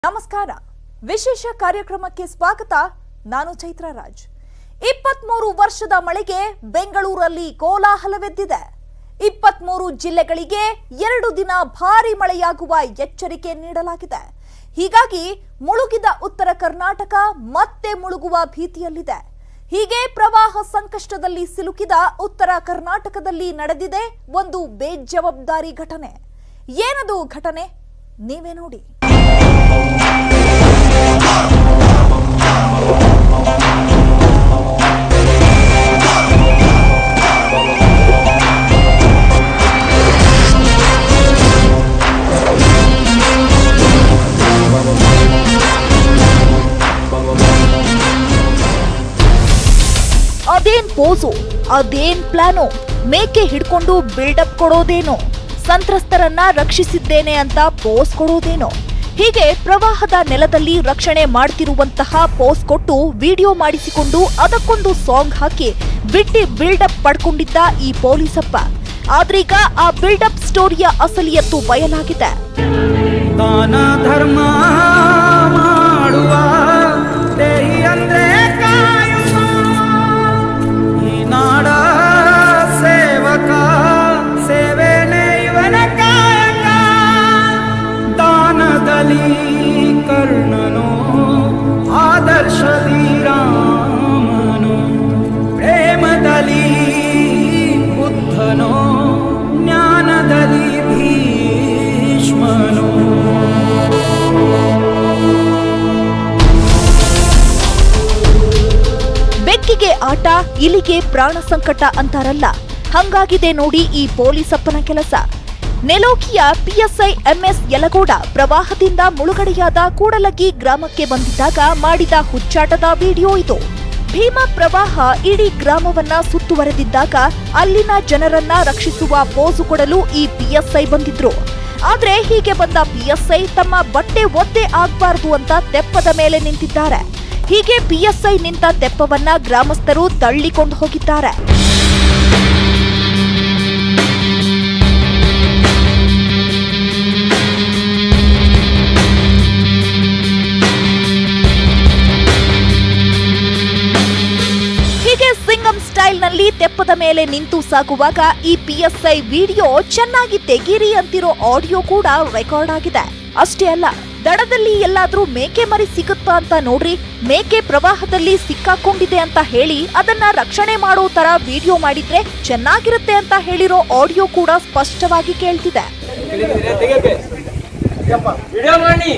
ನಮಸ್ಕಾರ ವಿಶೇಷ ಕಾರ್ಯಕ್ರಮಕ್ಕೆ ಸ್ವಾಗತ ನಾನು ಚೈತ್ರ ರಾಜ್ ಇಪ್ಪತ್ಮೂರು ವರ್ಷದ ಮಳೆಗೆ ಬೆಂಗಳೂರಲ್ಲಿ ಕೋಲಾಹಲವೆದ್ದಿದೆ ಇಪ್ಪತ್ಮೂರು ಜಿಲ್ಲೆಗಳಿಗೆ ಎರಡು ದಿನ ಭಾರಿ ಮಳೆಯಾಗುವ ಎಚ್ಚರಿಕೆ ನೀಡಲಾಗಿದೆ ಹೀಗಾಗಿ ಮುಳುಗಿದ ಉತ್ತರ ಕರ್ನಾಟಕ ಮತ್ತೆ ಮುಳುಗುವ ಭೀತಿಯಲ್ಲಿದೆ ಹೀಗೆ ಪ್ರವಾಹ ಸಂಕಷ್ಟದಲ್ಲಿ ಸಿಲುಕಿದ ಉತ್ತರ ಕರ್ನಾಟಕದಲ್ಲಿ ನಡೆದಿದೆ ಒಂದು ಬೇಜವಾಬ್ದಾರಿ ಘಟನೆ ಏನದು ಘಟನೆ ನೀವೇ ನೋಡಿ ಅದೇನ್ ಪೋಸು ಅದೇನ್ ಪ್ಲಾನು ಮೇಕೆ ಹಿಡ್ಕೊಂಡು ಬಿಲ್ಡಪ್ ಕೊಡೋದೇನೋ ಸಂತ್ರಸ್ತರನ್ನ ರಕ್ಷಿಸಿದ್ದೇನೆ ಅಂತ ಪೋಸ್ ಕೊಡೋದೇನೋ ಹೀಗೆ ಪ್ರವಾಹದ ನೆಲದಲ್ಲಿ ರಕ್ಷಣೆ ಮಾಡ್ತಿರುವಂತಹ ಪೋಸ್ ಕೊಟ್ಟು ವಿಡಿಯೋ ಮಾಡಿಸಿಕೊಂಡು ಅದಕ್ಕೊಂದು ಸಾಂಗ್ ಹಾಕಿ ಬಿಟ್ಟಿ ಬಿಲ್ಡಪ್ ಪಡ್ಕೊಂಡಿದ್ದ ಈ ಪೊಲೀಸಪ್ಪ ಆದ್ರೀಗ ಆ ಬಿಲ್ಡಪ್ ಸ್ಟೋರಿಯ ಅಸಲಿಯತ್ತು ಬಯಲಾಗಿದೆ ದಾನ ಧರ್ಮ ಮಾಡುವ ದೇಹಿ ಅಂದ್ರೆ ಕಾಯುವ ಈ ನಾಡ ಸೇವಕ ಸೇವೆನೇ ಇವನ ಕಾಯಕ ದಾನದಲ್ಲಿ ಕರ್ಣನು ಆದರ್ಶದಿ ರಾಮನು ಪ್ರೇಮದಲ್ಲಿ ಬುದ್ಧನು ಜ್ಞಾನದಲ್ಲಿ ಭೀಷ್ಮನು ಬೆಕ್ಕಿಗೆ ಆಟ ಇಲಿಗೆ ಪ್ರಾಣ ಸಂಕಟ ಅಂತಾರಲ್ಲ ಹಂಗಾಗಿದೆ ನೋಡಿ ಈ ಪೊಲೀಸಪ್ಪನ ಕೆಲಸ ನೆಲೋಕಿಯ ಪಿಎಸ್ಐ ಎಂಎಸ್ ಯಲಗೋಡ ಪ್ರವಾಹದಿಂದ ಮುಳುಗಡೆಯಾದ ಕೂಡಲಗಿ ಗ್ರಾಮಕ್ಕೆ ಬಂದಿದ್ದಾಗ ಮಾಡಿದ ಹುಚ್ಚಾಟದ ವಿಡಿಯೋ ಇದು ಭೀಮಾ ಪ್ರವಾಹ ಇಡೀ ಗ್ರಾಮವನ್ನ ಸುತ್ತುವರೆದಿದ್ದಾಗ ಅಲ್ಲಿನ ಜನರನ್ನ ರಕ್ಷಿಸುವ ಪೋಸು ಕೊಡಲು ಈ ಪಿಎಸ್ಐ ಬಂದಿದ್ರು ಆದ್ರೆ ಹೀಗೆ ಬಂದ ಪಿಎಸ್ಐ ತಮ್ಮ ಬಟ್ಟೆ ಒದ್ದೆ ಆಗ್ಬಾರ್ದು ಅಂತ ತೆಪ್ಪದ ಮೇಲೆ ನಿಂತಿದ್ದಾರೆ ಹೀಗೆ ಪಿಎಸ್ಐ ನಿಂತ ತೆಪ್ಪವನ್ನ ಗ್ರಾಮಸ್ಥರು ತಳ್ಳಿಕೊಂಡು ಹೋಗಿದ್ದಾರೆ ಹೀಗೆ ಸಿಂಗಂ ಸ್ಟೈಲ್ನಲ್ಲಿ ತೆಪ್ಪದ ಮೇಲೆ ನಿಂತು ಸಾಗುವಾಗ ಈ ಪಿಎಸ್ಐ ವಿಡಿಯೋ ಚೆನ್ನಾಗಿ ತೆಗೀರಿ ಅಂತಿರೋ ಆಡಿಯೋ ಕೂಡ ರೆಕಾರ್ಡ್ ಆಗಿದೆ ಅಷ್ಟೇ ಅಲ್ಲ ದಡದಲ್ಲಿ ಎಲ್ಲಾದ್ರೂ ಮೇಕೆ ಮರಿ ಸಿಗುತ್ತಾ ಅಂತ ನೋಡ್ರಿ ಮೇಕೆ ಪ್ರವಾಹದಲ್ಲಿ ಸಿಕ್ಕಾಕೊಂಡಿದೆ ಅಂತ ಹೇಳಿ ಅದನ್ನ ರಕ್ಷಣೆ ಮಾಡೋ ತರ ವಿಡಿಯೋ ಮಾಡಿದ್ರೆ ಚೆನ್ನಾಗಿರುತ್ತೆ ಅಂತ ಹೇಳಿರೋ ಆಡಿಯೋ ಕೂಡ ಸ್ಪಷ್ಟವಾಗಿ ಕೇಳ್ತಿದೆ ವಿಡಿಯೋ ಮಾಡಿ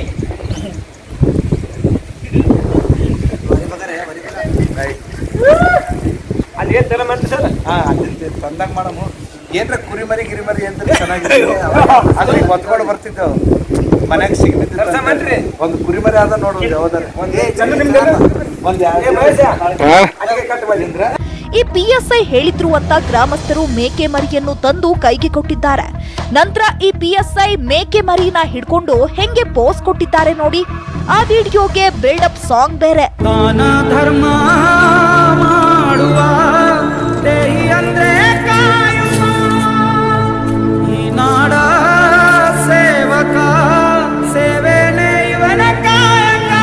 ಅಲ್ಲಿ ಏನ್ ತರ ಮಾಡ್ತೀವಿ ಸರ್ ಹಾ ಅಲ್ಲಿ ತಂದಾಗ ಮಾಡಮು ಏನ್ರ ಕುರಿಮರಿ ಗಿರಿಮರಿ ಅಂತ ಚೆನ್ನಾಗಿದೆ ಅಲ್ಲಿ ಹೊತ್ಕೊಂಡು ಬರ್ತಿದ್ದೆವು ಮನ್ಯಾಗ ಕೆಲ್ಸ ಮಾಡ್ರಿ. ಸಿಗ್ಬಿಟ್ಟಿದ್ದ ಒಂದು ಕುರಿಮರಿ ಅದ ನೋಡು ಯಾವ್ದಾರ ಒಂದ್ ಏ, ಚಂದ ನಿಮ್ದೆಲ್ಲ? ಒಂದ್ ಏ ಮಹೇಶ ಅಲ್ಲಿಗೆ ಕಟ್ ಮಾಡಿ ಈ ಪಿಎಸ್ಐ ಹೇಳಿದ್ರು ಅಂತ ಗ್ರಾಮಸ್ಥರು ಮೇಕೆ ಮರಿಯನ್ನು ತಂದು ಕೈಗೆ ಕೊಟ್ಟಿದ್ದಾರೆ ನಂತರ ಈ ಪಿಎಸ್ಐ ಮೇಕೆ ಮರಿನ ಹಿಡ್ಕೊಂಡು ಹೆಂಗೆ ಪೋಸ್ ಕೊಟ್ಟಿದ್ದಾರೆ ನೋಡಿ ಆ ವಿಡಿಯೋಗೆ ಬಿಲ್ಡಪ್ ಸಾಂಗ್ ಬೇರೆ ದಾನ ಧರ್ಮ ಮಾಡುವ ದೇಹಿ ಅಂದ್ರೆ ಕಾಯುವ ಈ ನಾಡ ಸೇವಕ ಸೇವೆನೇ ಇವನ ಕಾಯಕ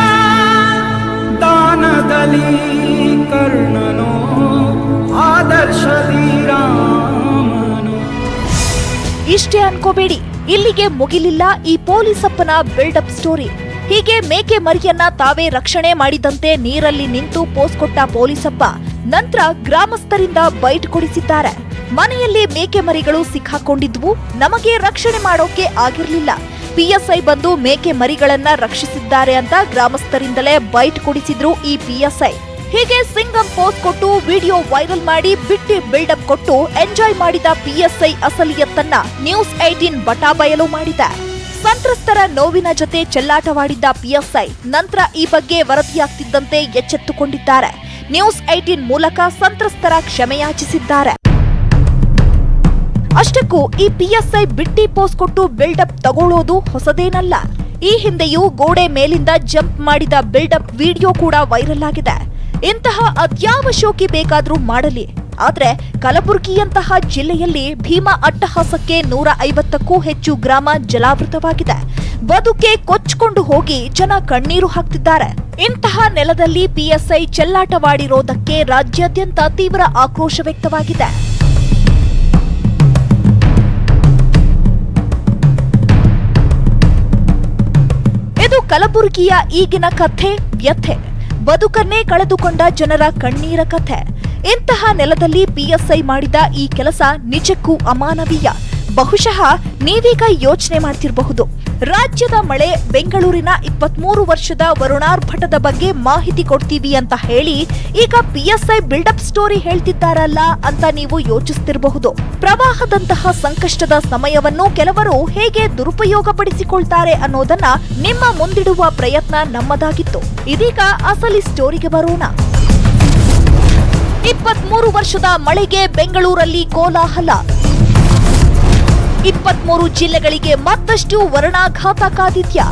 ದಾನದಲ್ಲಿ ಕರ್ಣನು ಆದರ್ಶದಿ ರಾಮನು ಇಷ್ಟೇ ಅನ್ಕೋಬೇಡಿ ಇಲ್ಲಿಗೆ ಮುಗಿಲಿಲ್ಲ ಈ ಪೊಲೀಸಪ್ಪನ ಬಿಲ್ಡಪ್ ಸ್ಟೋರಿ ಹೀಗೆ ಮೇಕೆ ಮರಿಯನ್ನ ತಾವೇ ರಕ್ಷಣೆ ಮಾಡಿದಂತೆ ನೀರಲ್ಲಿ ನಿಂತು ಪೋಸ್ ಕೊಟ್ಟ ಪೊಲೀಸಪ್ಪ ನಂತರ ಗ್ರಾಮಸ್ಥರಿಂದ ಬೈಟ್ ಕೊಡಿಸಿದ್ದಾರೆ ಮನೆಯಲ್ಲಿ ಮೇಕೆ ಮರಿಗಳು ಸಿಕ್ಕಾಕೊಂಡಿದ್ವು ನಮಗೆ ರಕ್ಷಣೆ ಮಾಡೋಕೆ ಆಗಿರ್ಲಿಲ್ಲ ಪಿಎಸ್ಐ ಬಂದು ಮೇಕೆ ಮರಿಗಳನ್ನ ರಕ್ಷಿಸಿದ್ದಾರೆ ಅಂತ ಗ್ರಾಮಸ್ಥರಿಂದಲೇ ಬೈಟ್ ಕೊಡಿಸಿದ್ರು ಈ ಪಿಎಸ್ಐ ಹೀಗೆ ಸಿಂಗಂ ಪೋಸ್ ಕೊಟ್ಟು ವಿಡಿಯೋ ವೈರಲ್ ಮಾಡಿ ಬಿಟ್ಟಿ ಬಿಲ್ಡಪ್ ಕೊಟ್ಟು ಎಂಜಾಯ್ ಮಾಡಿದ ಪಿಎಸ್ಐ ಅಸಲಿಯತ್ತನ್ನ ನ್ಯೂಸ್ ಏಟೀನ್ ಬಟಾಬಯಲು ಮಾಡಿದೆ ಸಂತ್ರಸ್ತರ ನೋವಿನ ಜೊತೆ ಚೆಲ್ಲಾಟವಾಡಿದ್ದ ಪಿಎಸ್ಐ ನಂತರ ಈ ಬಗ್ಗೆ ವರದಿಯಾಗ್ತಿದ್ದಂತೆ ಎಚ್ಚೆತ್ತುಕೊಂಡಿದ್ದಾರೆ ನ್ಯೂಸ್ ಏಟೀನ್ ಮೂಲಕ ಸಂತ್ರಸ್ತರ ಕ್ಷಮೆಯಾಚಿಸಿದ್ದಾರೆ ಅಷ್ಟಕ್ಕೂ ಈ ಪಿಎಸ್ಐ ಬಿಟ್ಟಿ ಪೋಸ್ ಕೊಟ್ಟು ಬಿಲ್ಡಪ್ ತಗೊಳ್ಳೋದು ಹೊಸದೇನಲ್ಲ ಈ ಹಿಂದೆಯೂ ಗೋಡೆ ಮೇಲಿಂದ ಜಂಪ್ ಮಾಡಿದ ಬಿಲ್ಡಪ್ ವಿಡಿಯೋ ಕೂಡ ವೈರಲ್ ಆಗಿದೆ ಇಂತಹ ಅದ್ಯಾವ ಶೋಕಿ ಬೇಕಾದ್ರೂ ಮಾಡಲಿ ಆದ್ರೆ ಕಲಬುರಗಿಯಂತಹ ಜಿಲ್ಲೆಯಲ್ಲಿ ಭೀಮಾ ಅಟ್ಟಹಾಸಕ್ಕೆ ನೂರ ಐವತ್ತಕ್ಕೂ ಹೆಚ್ಚು ಗ್ರಾಮ ಜಲಾವೃತವಾಗಿದೆ ಬದುಕೆ ಕೊಚ್ಕೊಂಡು ಹೋಗಿ ಜನ ಕಣ್ಣೀರು ಹಾಕ್ತಿದ್ದಾರೆ ಇಂತಹ ನೆಲದಲ್ಲಿ ಪಿಎಸ್ಐ ಚೆಲ್ಲಾಟವಾಡಿರೋದಕ್ಕೆ ರಾಜ್ಯಾದ್ಯಂತ ತೀವ್ರ ಆಕ್ರೋಶ ವ್ಯಕ್ತವಾಗಿದೆ ಇದು ಕಲಬುರಗಿಯ ಈಗಿನ ಕಥೆ ವ್ಯಥೆ ಬದುಕನ್ನೇ ಕಳೆದುಕೊಂಡ ಜನರ ಕಣ್ಣೀರ ಕಥೆ ಇಂತಹ ನೆಲದಲ್ಲಿ ಪಿಎಸ್ಐ ಮಾಡಿದ ಈ ಕೆಲಸ ನಿಜಕ್ಕೂ ಅಮಾನವೀಯ ಬಹುಶಃ ನೀವೀಗ ಯೋಚನೆ ಮಾಡ್ತಿರಬಹುದು ರಾಜ್ಯದ ಮಳೆ ಬೆಂಗಳೂರಿನ ಇಪ್ಪತ್ಮೂರು ವರ್ಷದ ವರುಣಾರ್ಭಟದ ಬಗ್ಗೆ ಮಾಹಿತಿ ಕೊಡ್ತೀವಿ ಅಂತ ಹೇಳಿ ಈಗ ಪಿಎಸ್ಐ ಬಿಲ್ಡಪ್ ಸ್ಟೋರಿ ಹೇಳ್ತಿದ್ದಾರಲ್ಲ ಅಂತ ನೀವು ಯೋಚಿಸ್ತಿರಬಹುದು ಪ್ರವಾಹದಂತಹ ಸಂಕಷ್ಟದ ಸಮಯವನ್ನು ಕೆಲವರು ಹೇಗೆ ದುರುಪಯೋಗಪಡಿಸಿಕೊಳ್ತಾರೆ ಅನ್ನೋದನ್ನ ನಿಮ್ಮ ಮುಂದಿಡುವ ಪ್ರಯತ್ನ ನಮ್ಮದಾಗಿತ್ತು ಇದೀಗ ಅಸಲಿ ಸ್ಟೋರಿಗೆ ಬರೋಣ ಇಪ್ಪತ್ಮೂರು ವರ್ಷದ ಮಳೆಗೆ ಬೆಂಗಳೂರಲ್ಲಿ ಕೋಲಾಹಲ ಇಪ್ಪತ್ಮೂರು ಜಿಲ್ಲೆಗಳಿಗೆ ಮತ್ತಷ್ಟು ವರ್ಣಾಘಾತ ಕಾದಿದ್ಯ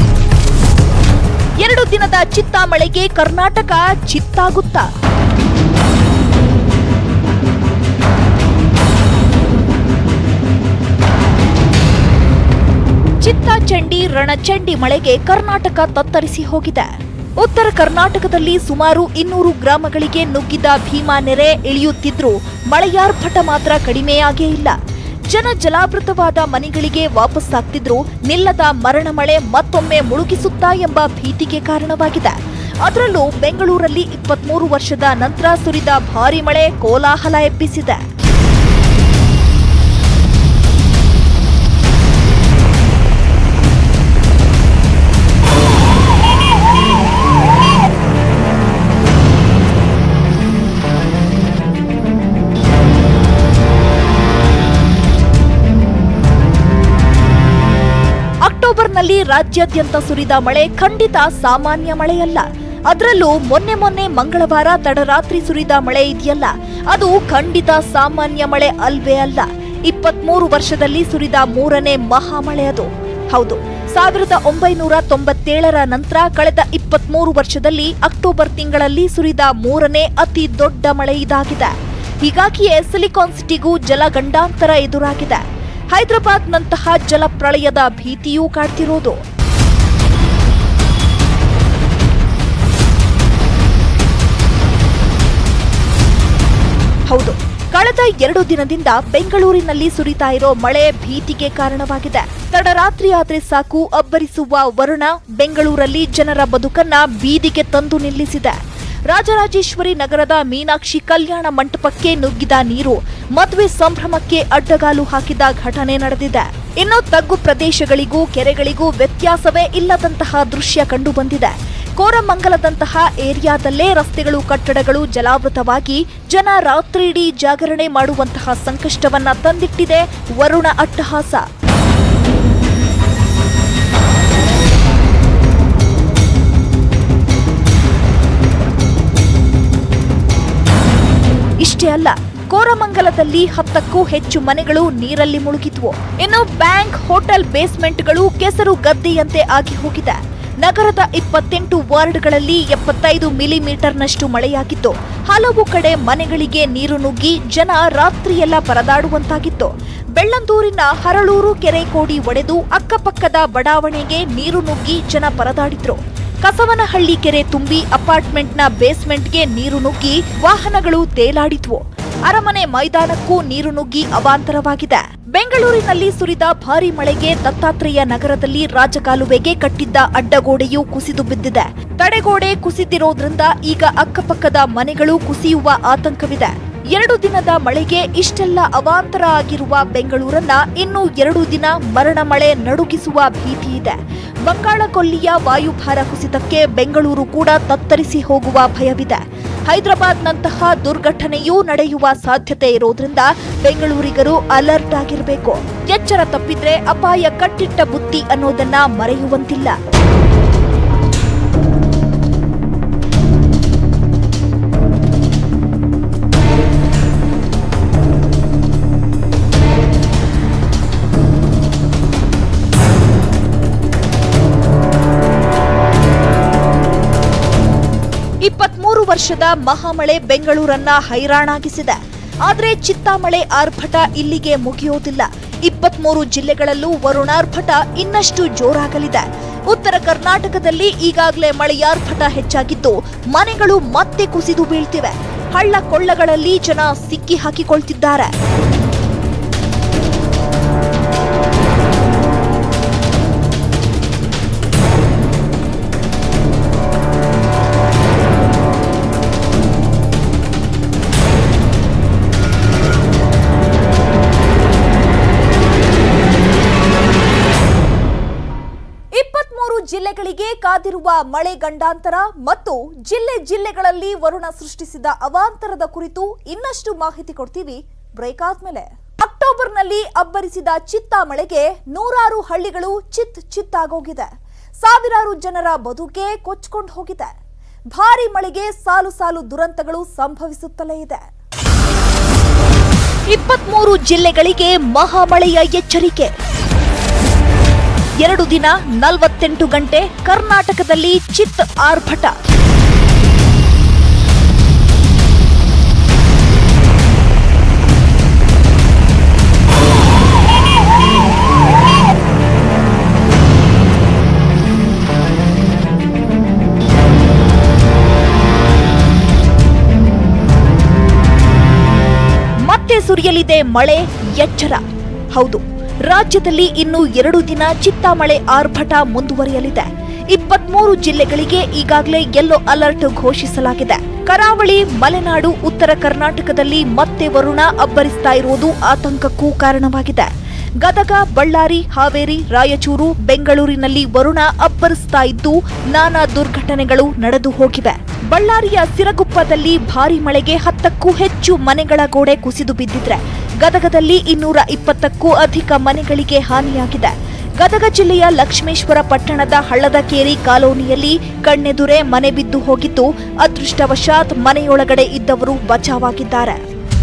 ಎರಡು ದಿನದ ಚಿತ್ತಾ ಮಳೆಗೆ ಕರ್ನಾಟಕ ಚಿತ್ತಾಗುತ್ತಾ ಚಿತ್ತಾಚಂಡಿ ರಣಚಂಡಿ ಮಳೆಗೆ ಕರ್ನಾಟಕ ತತ್ತರಿಸಿ ಹೋಗಿದೆ ಉತ್ತರ ಕರ್ನಾಟಕದಲ್ಲಿ ಸುಮಾರು ಇನ್ನೂರು ಗ್ರಾಮಗಳಿಗೆ ನುಗ್ಗಿದ ಭೀಮಾ ನೆರೆ ಇಳಿಯುತ್ತಿದ್ರೂ ಮಳೆಯಾರ್ಭಟ ಮಾತ್ರ ಕಡಿಮೆಯಾಗೇ ಇಲ್ಲ ಜನ ಜಲಾವೃತವಾದ ಮನೆಗಳಿಗೆ ವಾಪಸ್ಸಾಗ್ತಿದ್ರು ನಿಲ್ಲದ ಮರಣ ಮಳೆ ಮತ್ತೊಮ್ಮೆ ಮುಳುಗಿಸುತ್ತಾ ಎಂಬ ಭೀತಿಗೆ ಕಾರಣವಾಗಿದೆ ಅದರಲ್ಲೂ ಬೆಂಗಳೂರಲ್ಲಿ ಇಪ್ಪತ್ಮೂರು ವರ್ಷದ ನಂತರ ಸುರಿದ ಭಾರಿ ಮಳೆ ಕೋಲಾಹಲ ಎಬ್ಬಿಸಿದೆ ಅಕ್ಟೋಬರ್ನಲ್ಲಿ ರಾಜ್ಯಾದ್ಯಂತ ಸುರಿದ ಮಳೆ ಖಂಡಿತ ಸಾಮಾನ್ಯ ಮಳೆಯಲ್ಲ ಅದರಲ್ಲೂ ಮೊನ್ನೆ ಮೊನ್ನೆ ಮಂಗಳವಾರ ತಡರಾತ್ರಿ ಸುರಿದ ಮಳೆ ಇದೆಯಲ್ಲ ಅದು ಖಂಡಿತ ಸಾಮಾನ್ಯ ಮಳೆ ಅಲ್ವೇ ಅಲ್ಲ ಇಪ್ಪತ್ಮೂರು ವರ್ಷದಲ್ಲಿ ಸುರಿದ ಮೂರನೇ ಮಹಾಮಳೆ ಅದು ಹೌದು ಸಾವಿರದ ಒಂಬೈನೂರ ತೊಂಬತ್ತೇಳರ ನಂತರ ಕಳೆದ ಇಪ್ಪತ್ಮೂರು ವರ್ಷದಲ್ಲಿ ಅಕ್ಟೋಬರ್ ತಿಂಗಳಲ್ಲಿ ಸುರಿದ ಮೂರನೇ ಅತಿ ದೊಡ್ಡ ಮಳೆ ಇದಾಗಿದೆ ಹೀಗಾಗಿಯೇ ಸಿಲಿಕಾನ್ ಸಿಟಿಗೂ ಜಲಗಂಡಾಂತರ ಎದುರಾಗಿದೆ ಹೈದರಾಬಾದ್ನಂತಹ ಜಲಪ್ರಳಯದ ಭೀತಿಯೂ ಕಾಡ್ತಿರೋದು ಹೌದು ಕಳೆದ ಎರಡು ದಿನದಿಂದ ಬೆಂಗಳೂರಿನಲ್ಲಿ ಸುರಿತಾ ಇರೋ ಮಳೆ ಭೀತಿಗೆ ಕಾರಣವಾಗಿದೆ ತಡರಾತ್ರಿ ಆದ್ರೆ ಸಾಕು ಅಬ್ಬರಿಸುವ ವರುಣ ಬೆಂಗಳೂರಲ್ಲಿ ಜನರ ಬದುಕನ್ನ ಬೀದಿಗೆ ತಂದು ನಿಲ್ಲಿಸಿದೆ ರಾಜರಾಜೇಶ್ವರಿ ನಗರದ ಮೀನಾಕ್ಷಿ ಕಲ್ಯಾಣ ಮಂಟಪಕ್ಕೆ ನುಗ್ಗಿದ ನೀರು ಮದುವೆ ಸಂಭ್ರಮಕ್ಕೆ ಅಡ್ಡಗಾಲು ಹಾಕಿದ ಘಟನೆ ನಡೆದಿದೆ ಇನ್ನು ತಗ್ಗು ಪ್ರದೇಶಗಳಿಗೂ ಕೆರೆಗಳಿಗೂ ವ್ಯತ್ಯಾಸವೇ ಇಲ್ಲದಂತಹ ದೃಶ್ಯ ಕಂಡುಬಂದಿದೆ ಕೋರಮಂಗಲದಂತಹ ಏರಿಯಾದಲ್ಲೇ ರಸ್ತೆಗಳು ಕಟ್ಟಡಗಳು ಜಲಾವೃತವಾಗಿ ಜನ ರಾತ್ರಿಯಿಡೀ ಜಾಗರಣೆ ಮಾಡುವಂತಹ ಸಂಕಷ್ಟವನ್ನ ತಂದಿಟ್ಟಿದೆ ವರುಣ ಅಟ್ಟಹಾಸ ಇಷ್ಟೇ ಅಲ್ಲ ಕೋರಮಂಗಲದಲ್ಲಿ ಹತ್ತಕ್ಕೂ ಹೆಚ್ಚು ಮನೆಗಳು ನೀರಲ್ಲಿ ಮುಳುಗಿದ್ವು ಇನ್ನು ಬ್ಯಾಂಕ್ ಹೋಟೆಲ್ ಬೇಸ್ಮೆಂಟ್ಗಳು ಕೆಸರು ಗದ್ದೆಯಂತೆ ಆಗಿ ಹೋಗಿದೆ ನಗರದ ಇಪ್ಪತ್ತೆಂಟು ವಾರ್ಡ್ಗಳಲ್ಲಿ ಎಪ್ಪತ್ತೈದು ಮಿಲಿಮೀಟರ್ನಷ್ಟು ಮಳೆಯಾಗಿತ್ತು ಹಲವು ಕಡೆ ಮನೆಗಳಿಗೆ ನೀರು ನುಗ್ಗಿ ಜನ ರಾತ್ರಿಯೆಲ್ಲ ಪರದಾಡುವಂತಾಗಿತ್ತು ಬೆಳ್ಳಂದೂರಿನ ಹರಳೂರು ಕೆರೆ ಕೋಡಿ ಒಡೆದು ಅಕ್ಕಪಕ್ಕದ ಬಡಾವಣೆಗೆ ನೀರು ನುಗ್ಗಿ ಜನ ಪರದಾಡಿದ್ರು ಕಸವನಹಳ್ಳಿ ಕೆರೆ ತುಂಬಿ ಅಪಾರ್ಟ್ಮೆಂಟ್ನ ಬೇಸ್ಮೆಂಟ್ಗೆ ನೀರು ನುಗ್ಗಿ ವಾಹನಗಳು ತೇಲಾಡಿದ್ವು ಅರಮನೆ ಮೈದಾನಕ್ಕೂ ನೀರು ನುಗ್ಗಿ ಅವಾಂತರವಾಗಿದೆ ಬೆಂಗಳೂರಿನಲ್ಲಿ ಸುರಿದ ಭಾರಿ ಮಳೆಗೆ ದತ್ತಾತ್ರೇಯ ನಗರದಲ್ಲಿ ರಾಜಕಾಲುವೆಗೆ ಕಟ್ಟಿದ್ದ ಅಡ್ಡಗೋಡೆಯು ಕುಸಿದು ಬಿದ್ದಿದೆ ತಡೆಗೋಡೆ ಕುಸಿದಿರೋದ್ರಿಂದ ಈಗ ಅಕ್ಕಪಕ್ಕದ ಮನೆಗಳು ಕುಸಿಯುವ ಆತಂಕವಿದೆ ಎರಡು ದಿನದ ಮಳೆಗೆ ಇಷ್ಟೆಲ್ಲ ಅವಾಂತರ ಆಗಿರುವ ಬೆಂಗಳೂರನ್ನ ಇನ್ನು ಎರಡು ದಿನ ಮರಣ ಮಳೆ ನಡುಗಿಸುವ ಭೀತಿ ಇದೆ ಬಂಗಾಳ ಕೊಲ್ಲಿಯ ವಾಯುಭಾರ ಕುಸಿತಕ್ಕೆ ಬೆಂಗಳೂರು ಕೂಡ ತತ್ತರಿಸಿ ಹೋಗುವ ಭಯವಿದೆ ಹೈದರಾಬಾದ್ನಂತಹ ದುರ್ಘಟನೆಯೂ ನಡೆಯುವ ಸಾಧ್ಯತೆ ಇರೋದ್ರಿಂದ ಬೆಂಗಳೂರಿಗರು ಅಲರ್ಟ್ ಆಗಿರಬೇಕು ಎಚ್ಚರ ತಪ್ಪಿದ್ರೆ ಅಪಾಯ ಕಟ್ಟಿಟ್ಟ ಬುತ್ತಿ ಅನ್ನೋದನ್ನ ಮರೆಯುವಂತಿಲ್ಲ ಇಪ್ಪತ್ಮೂರು ವರ್ಷದ ಮಹಾಮಳೆ ಬೆಂಗಳೂರನ್ನ ಹೈರಾಣಾಗಿಸಿದೆ ಆದ್ರೆ ಚಿತ್ತಾಮಳೆ ಆರ್ಭಟ ಇಲ್ಲಿಗೆ ಮುಗಿಯೋದಿಲ್ಲ ಇಪ್ಪತ್ಮೂರು ಜಿಲ್ಲೆಗಳಲ್ಲೂ ವರುಣಾರ್ಭಟ ಇನ್ನಷ್ಟು ಜೋರಾಗಲಿದೆ ಉತ್ತರ ಕರ್ನಾಟಕದಲ್ಲಿ ಈಗಾಗಲೇ ಮಳೆಯಾರ್ಭಟ ಹೆಚ್ಚಾಗಿದ್ದು ಮನೆಗಳು ಮತ್ತೆ ಕುಸಿದು ಬೀಳ್ತಿವೆ ಹಳ್ಳ ಕೊಳ್ಳಗಳಲ್ಲಿ ಜನ ಸಿಕ್ಕಿ ಹಾಕಿಕೊಳ್ತಿದ್ದಾರೆ ಇಪ್ಪತ್ಮೂರು ಜಿಲ್ಲೆಗಳಿಗೆ ಕಾದಿರುವ ಮಳೆ ಗಂಡಾಂತರ ಮತ್ತು ಜಿಲ್ಲೆ ಜಿಲ್ಲೆಗಳಲ್ಲಿ ವರುಣ ಸೃಷ್ಟಿಸಿದ ಅವಾಂತರದ ಕುರಿತು ಇನ್ನಷ್ಟು ಮಾಹಿತಿ ಕೊಡ್ತೀವಿ ಬ್ರೇಕ್ ಆದ್ಮೇಲೆ ಅಕ್ಟೋಬರ್ನಲ್ಲಿ ಅಬ್ಬರಿಸಿದ ಚಿತ್ತಾ ಮಳೆಗೆ ನೂರಾರು ಹಳ್ಳಿಗಳು ಚಿತ್ ಚಿತ್ತಾಗೋಗಿದೆ ಸಾವಿರಾರು ಜನರ ಬದುಕೆ ಕೊಚ್ಕೊಂಡು ಹೋಗಿದೆ ಭಾರಿ ಮಳೆಗೆ ಸಾಲು ಸಾಲು ದುರಂತಗಳು ಸಂಭವಿಸುತ್ತಲೇ ಇದೆ ಇಪ್ಪತ್ಮೂರು ಜಿಲ್ಲೆಗಳಿಗೆ ಮಹಾಮಳೆಯ ಎಚ್ಚರಿಕೆ ಎರಡು ದಿನ ನಲವತ್ತೆಂಟು ಗಂಟೆ ಕರ್ನಾಟಕದಲ್ಲಿ ಚಿತ್ ಆರ್ಭಟ ಮತ್ತೆ ಸುರಿಯಲಿದೆ ಮಳೆ ಎಚ್ಚರ ಹೌದು ರಾಜ್ಯದಲ್ಲಿ ಇನ್ನು ಎರಡು ದಿನ ಚಿತ್ತಾ ಮಳೆ ಆರ್ಭಟ ಮುಂದುವರಿಯಲಿದೆ ಇಪ್ಪತ್ಮೂರು ಜಿಲ್ಲೆಗಳಿಗೆ ಈಗಾಗಲೇ ಯೆಲ್ಲೋ ಅಲರ್ಟ್ ಘೋಷಿಸಲಾಗಿದೆ ಕರಾವಳಿ ಮಲೆನಾಡು ಉತ್ತರ ಕರ್ನಾಟಕದಲ್ಲಿ ಮತ್ತೆ ವರುಣ ಅಬ್ಬರಿಸ್ತಾ ಇರುವುದು ಆತಂಕಕ್ಕೂ ಕಾರಣವಾಗಿದೆ ಗದಗ ಬಳ್ಳಾರಿ ಹಾವೇರಿ ರಾಯಚೂರು ಬೆಂಗಳೂರಿನಲ್ಲಿ ವರುಣ ಅಬ್ಬರಿಸ್ತಾ ಇದ್ದು ನಾನಾ ದುರ್ಘಟನೆಗಳು ನಡೆದು ಹೋಗಿವೆ ಬಳ್ಳಾರಿಯ ಸಿರಗುಪ್ಪದಲ್ಲಿ ಭಾರಿ ಮಳೆಗೆ ಹತ್ತಕ್ಕೂ ಹೆಚ್ಚು ಮನೆಗಳ ಗೋಡೆ ಕುಸಿದು ಬಿದ್ದಿದ್ರೆ ಗದಗದಲ್ಲಿ ಇನ್ನೂರ ಇಪ್ಪತ್ತಕ್ಕೂ ಅಧಿಕ ಮನೆಗಳಿಗೆ ಹಾನಿಯಾಗಿದೆ ಗದಗ ಜಿಲ್ಲೆಯ ಲಕ್ಷ್ಮೇಶ್ವರ ಪಟ್ಟಣದ ಹಳ್ಳದಕೇರಿ ಕಾಲೋನಿಯಲ್ಲಿ ಕಣ್ಣೆದುರೇ ಮನೆ ಬಿದ್ದು ಹೋಗಿದ್ದು ಅದೃಷ್ಟವಶಾತ್ ಮನೆಯೊಳಗಡೆ ಇದ್ದವರು ಬಚಾವಾಗಿದ್ದಾರೆ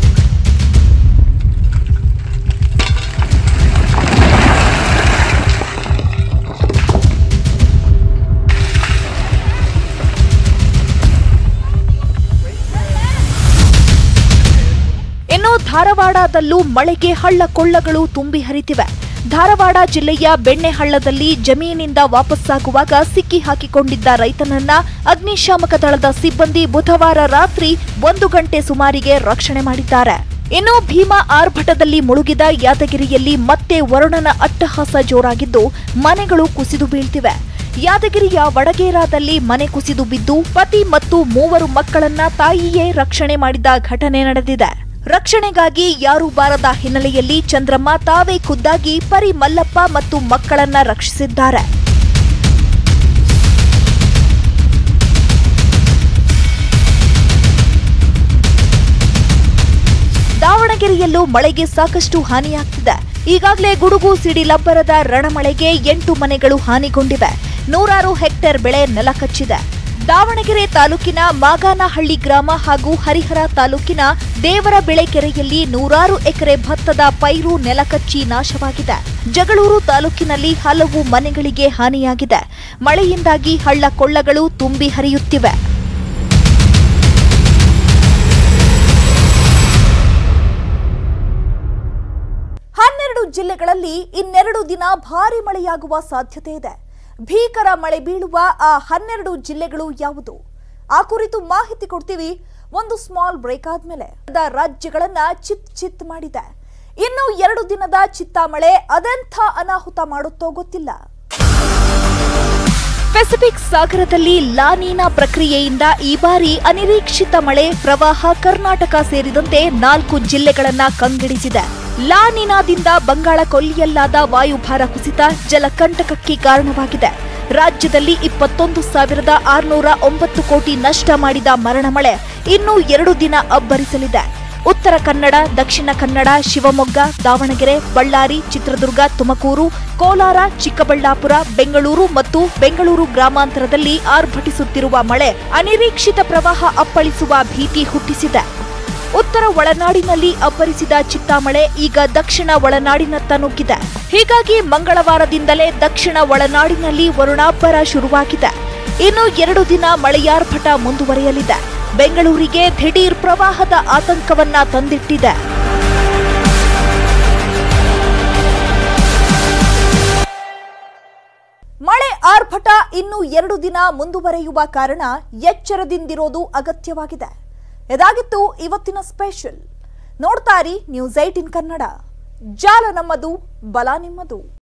ಇನ್ನು ಧಾರವಾಡದಲ್ಲೂ ಮಳೆಗೆ ಹಳ್ಳ ಕೊಳ್ಳಗಳು ತುಂಬಿ ಹರಿತಿವೆ ಧಾರವಾಡ ಜಿಲ್ಲೆಯ ಬೆಣ್ಣೆಹಳ್ಳದಲ್ಲಿ ಜಮೀನಿಂದ ವಾಪಸ್ಸಾಗುವಾಗ ಸಿಕ್ಕಿ ಹಾಕಿಕೊಂಡಿದ್ದ ರೈತನನ್ನ ಅಗ್ನಿಶಾಮಕ ದಳದ ಸಿಬ್ಬಂದಿ ಬುಧವಾರ ರಾತ್ರಿ ಒಂದು ಗಂಟೆ ಸುಮಾರಿಗೆ ರಕ್ಷಣೆ ಮಾಡಿದ್ದಾರೆ ಇನ್ನು ಭೀಮಾ ಆರ್ಭಟದಲ್ಲಿ ಮುಳುಗಿದ ಯಾದಗಿರಿಯಲ್ಲಿ ಮತ್ತೆ ವರುಣನ ಅಟ್ಟಹಾಸ ಜೋರಾಗಿದ್ದು ಮನೆಗಳು ಕುಸಿದು ಬೀಳ್ತಿವೆ ಯಾದಗಿರಿಯ ವಡಗೇರಾದಲ್ಲಿ ಮನೆ ಕುಸಿದು ಬಿದ್ದು ಪತಿ ಮತ್ತು ಮೂವರು ಮಕ್ಕಳನ್ನ ತಾಯಿಯೇ ರಕ್ಷಣೆ ಮಾಡಿದ ಘಟನೆ ನಡೆದಿದೆ ರಕ್ಷಣೆಗಾಗಿ ಯಾರೂ ಬಾರದ ಹಿನ್ನೆಲೆಯಲ್ಲಿ ಚಂದ್ರಮ್ಮ ತಾವೇ ಖುದ್ದಾಗಿ ಪರಿ ಮಲ್ಲಪ್ಪ ಮತ್ತು ಮಕ್ಕಳನ್ನ ರಕ್ಷಿಸಿದ್ದಾರೆ ದಾವಣಗೆರೆಯಲ್ಲೂ ಮಳೆಗೆ ಸಾಕಷ್ಟು ಹಾನಿಯಾಗ್ತಿದೆ ಈಗಾಗಲೇ ಗುಡುಗು ಸಿಡಿಲಬ್ಬರದ ರಣಮಳೆಗೆ ಎಂಟು ಮನೆಗಳು ಹಾನಿಗೊಂಡಿವೆ ನೂರಾರು ಹೆಕ್ಟೇರ್ ಬೆಳೆ ನೆಲಕಚ್ಚಿದೆ ದಾವಣಗೆರೆ ತಾಲೂಕಿನ ಮಾಗಾನಹಳ್ಳಿ ಗ್ರಾಮ ಹಾಗೂ ಹರಿಹರ ತಾಲೂಕಿನ ದೇವರ ಬೆಳೆಕೆರೆಯಲ್ಲಿ ನೂರಾರು ಎಕರೆ ಭತ್ತದ ಪೈರು ನೆಲಕಚ್ಚಿ ನಾಶವಾಗಿದೆ ಜಗಳೂರು ತಾಲೂಕಿನಲ್ಲಿ ಹಲವು ಮನೆಗಳಿಗೆ ಹಾನಿಯಾಗಿದೆ ಮಳೆಯಿಂದಾಗಿ ಹಳ್ಳ ಕೊಳ್ಳಗಳು ತುಂಬಿ ಹರಿಯುತ್ತಿವೆ ಹನ್ನೆರಡು ಜಿಲ್ಲೆಗಳಲ್ಲಿ ಇನ್ನೆರಡು ದಿನ ಭಾರಿ ಮಳೆಯಾಗುವ ಸಾಧ್ಯತೆ ಇದೆ ಭೀಕರ ಮಳೆ ಬೀಳುವ ಆ ಹನ್ನೆರಡು ಜಿಲ್ಲೆಗಳು ಯಾವುದು ಆ ಕುರಿತು ಮಾಹಿತಿ ಕೊಡ್ತೀವಿ ಒಂದು ಸ್ಮಾಲ್ ಬ್ರೇಕ್ ಆದ್ಮೇಲೆ ದ ರಾಜ್ಯಗಳನ್ನ ಚಿತ್ ಚಿತ್ ಮಾಡಿದೆ ಇನ್ನು ಎರಡು ದಿನದ ಚಿತ್ತಾಮಳೆ ಅದೆಂಥ ಅನಾಹುತ ಮಾಡುತ್ತೋ ಗೊತ್ತಿಲ್ಲ ಪೆಸಿಫಿಕ್ ಸಾಗರದಲ್ಲಿ ಲಾನೀನಾ ಪ್ರಕ್ರಿಯೆಯಿಂದ ಈ ಬಾರಿ ಅನಿರೀಕ್ಷಿತ ಮಳೆ ಪ್ರವಾಹ ಕರ್ನಾಟಕ ಸೇರಿದಂತೆ ನಾಲ್ಕು ಜಿಲ್ಲೆಗಳನ್ನ ಕಂಗೆಡಿಸಿದೆ ಲಾನಿನಾದಿಂದ ಬಂಗಾಳ ಕೊಲ್ಲಿಯಲ್ಲಾದ ವಾಯುಭಾರ ಕುಸಿತ ಜಲಕಂಟಕಕ್ಕೆ ಕಾರಣವಾಗಿದೆ ರಾಜ್ಯದಲ್ಲಿ ಇಪ್ಪತ್ತೊಂದು ಸಾವಿರದ ಆರುನೂರ ಒಂಬತ್ತು ಕೋಟಿ ನಷ್ಟ ಮಾಡಿದ ಮರಣಮಳೆ ಇನ್ನೂ ಎರಡು ದಿನ ಅಬ್ಬರಿಸಲಿದೆ ಉತ್ತರ ಕನ್ನಡ ದಕ್ಷಿಣ ಕನ್ನಡ ಶಿವಮೊಗ್ಗ ದಾವಣಗೆರೆ ಬಳ್ಳಾರಿ ಚಿತ್ರದುರ್ಗ ತುಮಕೂರು ಕೋಲಾರ ಚಿಕ್ಕಬಳ್ಳಾಪುರ ಬೆಂಗಳೂರು ಮತ್ತು ಬೆಂಗಳೂರು ಗ್ರಾಮಾಂತರದಲ್ಲಿ ಆರ್ಭಟಿಸುತ್ತಿರುವ ಮಳೆ ಅನಿರೀಕ್ಷಿತ ಪ್ರವಾಹ ಅಪ್ಪಳಿಸುವ ಭೀತಿ ಹುಟ್ಟಿಸಿದೆ ಉತ್ತರ ಒಳನಾಡಿನಲ್ಲಿ ಅಬ್ಬರಿಸಿದ ಚಿತ್ತಾಮಳೆ ಈಗ ದಕ್ಷಿಣ ಒಳನಾಡಿನತ್ತ ನುಗ್ಗಿದೆ ಹೀಗಾಗಿ ಮಂಗಳವಾರದಿಂದಲೇ ದಕ್ಷಿಣ ಒಳನಾಡಿನಲ್ಲಿ ವರುಣಾಬ್ಬರ ಶುರುವಾಗಿದೆ ಇನ್ನು ಎರಡು ದಿನ ಮಳೆಯಾರ್ಭಟ ಮುಂದುವರಿಯಲಿದೆ ಬೆಂಗಳೂರಿಗೆ ದಿಢೀರ್ ಪ್ರವಾಹದ ಆತಂಕವನ್ನ ತಂದಿಟ್ಟಿದೆ ಮಳೆ ಆರ್ಭಟ ಇನ್ನು ಎರಡು ದಿನ ಮುಂದುವರೆಯುವ ಕಾರಣ ಎಚ್ಚರದಿಂದಿರೋದು ಅಗತ್ಯವಾಗಿದೆ ಇದಾಗಿತ್ತು ಇವತ್ತಿನ ಸ್ಪೆಷಲ್ ನೋಡ್ತಾರಿ ನ್ಯೂಸ್ ಏಟಿನ್ ಕನ್ನಡ ಜಾಲ ನಮ್ಮದು ಬಲ ನಿಮ್ಮದು